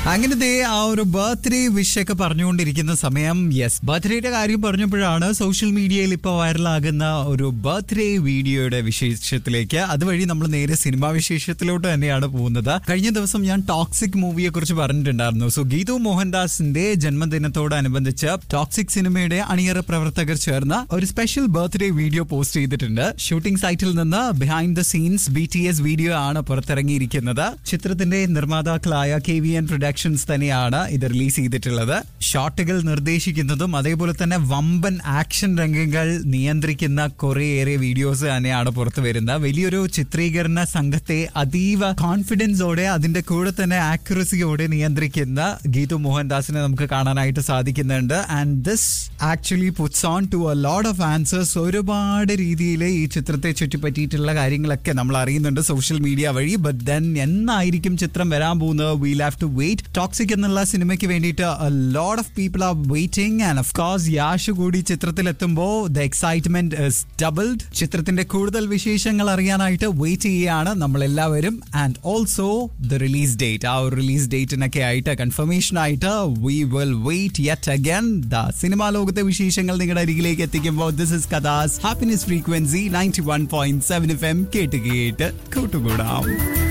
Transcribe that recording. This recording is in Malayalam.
അങ്ങനത്തെ ആ ഒരു ബർത്ത്ഡേ വിഷ് ഒക്കെ പറഞ്ഞുകൊണ്ടിരിക്കുന്ന സമയം യെസ് ബർത്ത്ഡേയുടെ കാര്യം പറഞ്ഞപ്പോഴാണ് സോഷ്യൽ മീഡിയയിൽ ഇപ്പോൾ വൈറലാകുന്ന ഒരു ബർത്ത്ഡേ വീഡിയോയുടെ വിശേഷത്തിലേക്ക് അതുവഴി നമ്മൾ നേരെ സിനിമാ വിശേഷത്തിലോട്ട് തന്നെയാണ് പോകുന്നത് കഴിഞ്ഞ ദിവസം ഞാൻ ടോക്സിക് മൂവിയെ കുറിച്ച് പറഞ്ഞിട്ടുണ്ടായിരുന്നു സോ ഗീതു മോഹൻദാസിന്റെ ജന്മദിനത്തോടനുബന്ധിച്ച് ടോക്സിക് സിനിമയുടെ അണിയറ പ്രവർത്തകർ ചേർന്ന് ഒരു സ്പെഷ്യൽ ബർത്ത്ഡേ വീഡിയോ പോസ്റ്റ് ചെയ്തിട്ടുണ്ട് ഷൂട്ടിംഗ് സൈറ്റിൽ നിന്ന് behind the scenes B T S video ആണ് പുറത്തിറങ്ങിയിരിക്കുന്നത് ചിത്രത്തിന്റെ നിർമ്മാതാക്കളായ കെ വി എൻ പ്രൊഡക്ഷൻസ് തന്നെയാണ് ഇത് റിലീസ് ചെയ്തിട്ടുള്ളത് ഷോട്ടുകൾ നിർദ്ദേശിക്കുന്നതും അതേപോലെ തന്നെ വമ്പൻ ആക്ഷൻ രംഗങ്ങൾ നിയന്ത്രിക്കുന്ന കുറേയേറെ വീഡിയോസ് തന്നെയാണ് പുറത്തു വരുന്നത് വലിയൊരു ചിത്രീകരണ സംഘത്തെ അതീവ കോൺഫിഡൻസോടെ അതിന്റെ കൂടെ തന്നെ ആക്യുറസിയോടെ നിയന്ത്രിക്കുന്ന ഗീതു മോഹൻദാസിനെ നമുക്ക് കാണാനായിട്ട് സാധിക്കുന്നുണ്ട് and this actually puts on to a load of answers ഒരുപാട് രീതിയിൽ ഈ ചിത്രത്തെ ചുറ്റിപ്പറ്റിയിട്ടുള്ള കാര്യങ്ങളൊക്കെ നമ്മൾ അറിയുന്നുണ്ട് സോഷ്യൽ മീഡിയ വഴി ബട്ട് ദെൻ എന്നായിരിക്കും ചിത്രം വരാൻ പോകുന്നത് we'll have to wait Toxic എന്നുള്ള സിനിമയ്ക്ക് വേണ്ടിയിട്ട് load of people are waiting and of course Yash കൂടി ചിത്രത്തിൽ എത്തുമ്പോൾ ദ എക്സൈറ്റ്മെന്റ് ഇസ് ഡബിൾഡ് ചിത്രത്തിന്റെ കൂടുതൽ വിശേഷങ്ങൾ അറിയാനായിട്ട് വെയിറ്റ് ചെയ്യുകയാണ് നമ്മൾ എല്ലാവരും and also the release date ആ ഒരു റിലീസ് ഡേറ്റിനൊക്കെ ആയിട്ട് കൺഫർമേഷൻ ആയിട്ട് we will wait yet again the cinema ലോകത്തെ വിശേഷങ്ങൾ നിങ്ങളുടെ അരികിലേക്ക് എത്തിക്കുമ്പോൾ ദിസ് ഇസ് കഥാസ് happiness frequency ninety one point seven F M കേട്ട് കേട്ട് കൂട്ടുകൂടാം